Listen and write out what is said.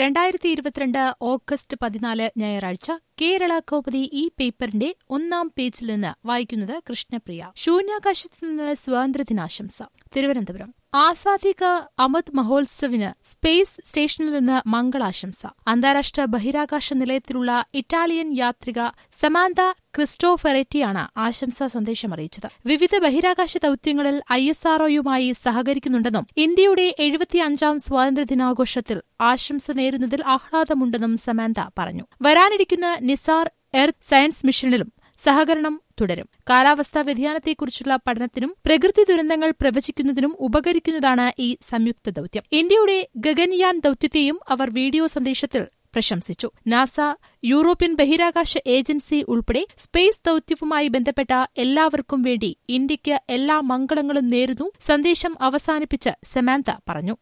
രണ്ടായിരത്തി ഇരുപത്തിരണ്ട് ഓഗസ്റ്റ് പതിനാല് ഞായറാഴ്ച കേരള കൗമുദി ഈ പേപ്പറിന്റെ ഒന്നാം പേജിൽ നിന്ന് വായിക്കുന്നത് കൃഷ്ണപ്രിയ ശൂന്യാകാശത്ത് നിന്ന് സ്വാതന്ത്ര്യദിനാശംസ തിരുവനന്തപുരം ആസാദിക അമത് മഹോത്സവിന് സ്പേസ് സ്റ്റേഷനിൽ നിന്ന് മംഗളാശംസ അന്താരാഷ്ട്ര ബഹിരാകാശ നിലയത്തിലുള്ള ഇറ്റാലിയൻ യാത്രിക സമാന്ത ക്രിസ്റ്റോഫെററ്റിയാണ് ആശംസാ സന്ദേശം അറിയിച്ചത് വിവിധ ബഹിരാകാശ ദൌത്യങ്ങളിൽ ഐ എസ് ആർഒയുമായി സഹകരിക്കുന്നുണ്ടെന്നും ഇന്ത്യയുടെ എഴുപത്തിയഞ്ചാം സ്വാതന്ത്ര്യദിനാഘോഷത്തിൽ ആശംസ നേരുന്നതിൽ ആഹ്ലാദമുണ്ടെന്നും സമാന്ത പറഞ്ഞു വരാനിരിക്കുന്ന നിസാർ എർത്ത് സയൻസ് മിഷനിലും സഹകരണം തുടരും കാലാവസ്ഥാ വ്യതിയാനത്തെക്കുറിച്ചുള്ള പഠനത്തിനും പ്രകൃതി ദുരന്തങ്ങൾ പ്രവചിക്കുന്നതിനും ഉപകരിക്കുന്നതാണ് ഈ സംയുക്ത ദൌത്യം ഇന്ത്യയുടെ ഗഗൻയാൻ ദൌത്യത്തെയും അവർ വീഡിയോ സന്ദേശത്തിൽ പ്രശംസിച്ചു നാസ യൂറോപ്യൻ ബഹിരാകാശ ഏജൻസി ഉൾപ്പെടെ സ്പേസ് ദൌത്യവുമായി ബന്ധപ്പെട്ട എല്ലാവർക്കും വേണ്ടി ഇന്ത്യയ്ക്ക് എല്ലാ മംഗളങ്ങളും നേരുന്നു സന്ദേശം അവസാനിപ്പിച്ച് സെമാന്ത പറഞ്ഞു